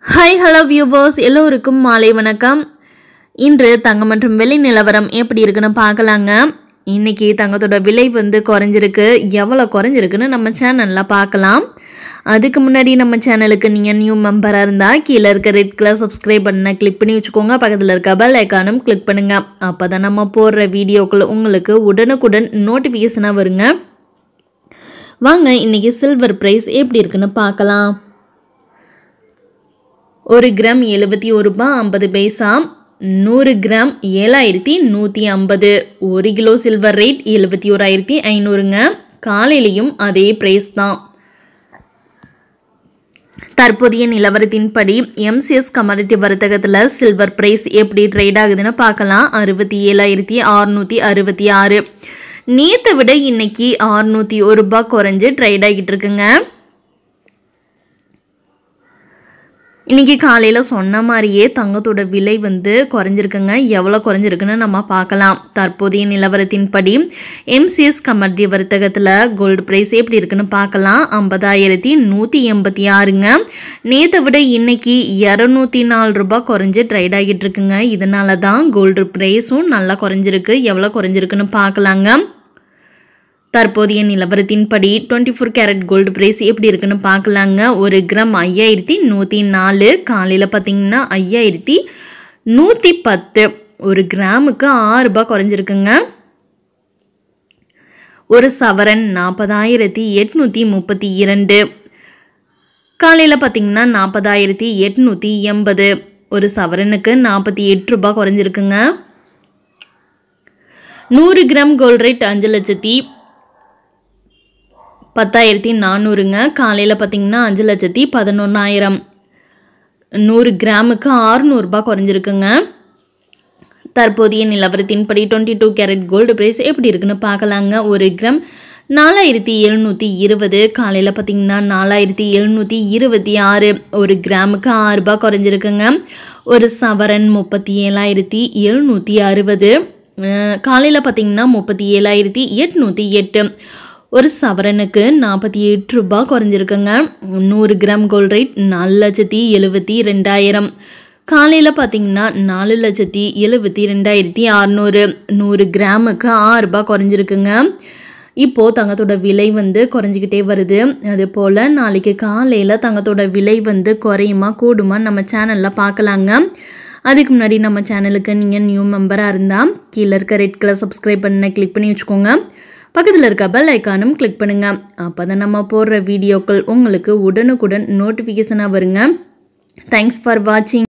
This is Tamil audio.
ஹாய் ஹலோ வியூவர்ஸ் எல்லோருக்கும் மாலை வணக்கம் இன்று தங்கம் மற்றும் வெள்ளி நிலவரம் எப்படி இருக்குன்னு பார்க்கலாங்க இன்னைக்கு தங்கத்தோட விலை வந்து குறைஞ்சிருக்கு எவ்வளோ குறைஞ்சிருக்குன்னு நம்ம சேனலில் பார்க்கலாம் அதுக்கு முன்னாடி நம்ம சேனலுக்கு நீங்கள் நியூ மெம்பராக இருந்தால் கீழே இருக்க ரெட் கலர் சப்ஸ்கிரைப் பண்ண கிளிக் பண்ணி வச்சுக்கோங்க பக்கத்தில் இருக்க பெல் ஐக்கானும் கிளிக் பண்ணுங்கள் அப்போ தான் நம்ம போடுற வீடியோக்கள் உங்களுக்கு உடனுக்குடன் நோட்டிஃபிகேஷனாக வருங்க வாங்க இன்னைக்கு சில்வர் ப்ரைஸ் எப்படி இருக்குன்னு பார்க்கலாம் ஒரு கிராம் எழுபத்தி ஒரு ரூபாய் ஐம்பது பைசா நூறு கிராம் ஏழாயிரத்தி நூற்றி ஐம்பது ஒரு கிலோ சில்வர் ரேட் எழுபத்தி ஓராயிரத்தி ஐநூறுங்க காலையிலையும் அதே ப்ரைஸ் தான் தற்போதைய நிலவரத்தின்படி எம்சிஎஸ் கமாடிட்டி வர்த்தகத்தில் சில்வர் பிரைஸ் எப்படி ட்ரேட் ஆகுதுன்னு பார்க்கலாம் அறுபத்தி ஏழாயிரத்தி அறுநூற்றி அறுபத்தி ஆறு நேற்றை விட இன்னைக்கு அறுநூற்றி ஒரு ரூபாய் குறைஞ்சு ட்ரேட் ஆகிட்டு இருக்குங்க இன்னைக்கு காலையில் சொன்ன மாதிரியே தங்கத்தோட விலை வந்து குறைஞ்சிருக்குங்க எவ்வளோ குறைஞ்சிருக்குன்னு நம்ம பார்க்கலாம் தற்போதைய நிலவரத்தின்படி எம்சிஎஸ் கமர்டி வர்த்தகத்தில் கோல்டு ப்ரைஸ் எப்படி இருக்குன்னு பார்க்கலாம் ஐம்பதாயிரத்தி நூற்றி எண்பத்தி ஆறுங்க நேற்றை விட இன்னைக்கு இரநூத்தி நாலு ரூபாய் குறைஞ்சு ட்ரைட் ஆகிட்டு இருக்குங்க இதனால தான் கோல்டு ப்ரைஸும் நல்லா குறைஞ்சிருக்கு எவ்வளோ குறைஞ்சிருக்குன்னு பார்க்கலாங்க தற்போதைய நிலவரத்தின்படி twenty four carat gold price எப்படி இருக்குன்னு பார்க்கலாங்க ஒரு கிராம் ஐயாயிரத்தி நூற்றி நாலு காலையில் பார்த்தீங்கன்னா ஐயாயிரத்தி நூற்றி பத்து ஒரு கிராமுக்கு ஆறு ரூபாய் குறைஞ்சிருக்குங்க ஒரு சவரன் நாற்பதாயிரத்தி எட்நூற்றி முப்பத்தி இரண்டு காலையில் பார்த்தீங்கன்னா நாற்பதாயிரத்தி எட்நூற்றி எண்பது ஒரு சவரனுக்கு நாற்பத்தி எட்டு ரூபாய் குறைஞ்சிருக்குங்க நூறு கிராம் கோல்ட் ரேட் அஞ்சு லட்சத்தி பத்தாயிரத்தி நானூறுங்க காலையில் பார்த்தீங்கன்னா அஞ்சு லட்சத்தி பதினொன்றாயிரம் நூறு கிராமுக்கு ஆறுநூறுபா குறைஞ்சிருக்குங்க தற்போதைய நிலவரத்தின்படி twenty two carat gold price எப்படி இருக்குன்னு பார்க்கலாங்க ஒரு கிராம் நாலாயிரத்தி எழுநூற்றி இருபது காலையில் பார்த்தீங்கன்னா நாலாயிரத்தி எழுநூற்றி இருபத்தி ஆறு ஒரு கிராமுக்கு ஆறு ரூபாய் குறைஞ்சிருக்குங்க ஒரு சவரன் முப்பத்தி ஏழாயிரத்தி எழுநூற்றி அறுபது காலையில் பார்த்தீங்கன்னா முப்பத்தி ஏழாயிரத்தி எட்நூற்றி எட்டு ஒரு சவரனுக்கு நாற்பத்தி எட்டு ரூபாய் குறைஞ்சிருக்குங்க நூறு கிராம் கோல்ட் ரேட் நாலு லட்சத்தி எழுபத்தி ரெண்டாயிரம் காலையில் பார்த்தீங்கன்னா நாலு லட்சத்தி எழுபத்தி ரெண்டாயிரத்தி அறநூறு நூறு கிராமுக்கு ஆறு ரூபாய் குறைஞ்சிருக்குங்க இப்போது தங்கத்தோட விலை வந்து குறைஞ்சிக்கிட்டே வருது அது போல் நாளைக்கு காலையில் தங்கத்தோட விலை வந்து குறையுமா கூடுமா நம்ம சேனலில் பார்க்கலாங்க அதுக்கு முன்னாடி நம்ம சேனலுக்கு நீங்கள் நியூ மெம்பராக இருந்தால் கீழே இருக்க ரெட் கலர் சப்ஸ்கிரைப் பண்ண கிளிக் பண்ணி வச்சுக்கோங்க பக்கத்தில் இருக்க பெல் ஐக்கானும் கிளிக் பண்ணுங்கள் அப்போ தான் நம்ம போடுற வீடியோக்கள் உங்களுக்கு உடனுக்குடன் நோட்டிஃபிகேஷனாக வருங்க தேங்க்ஸ் ஃபார் வாட்சிங்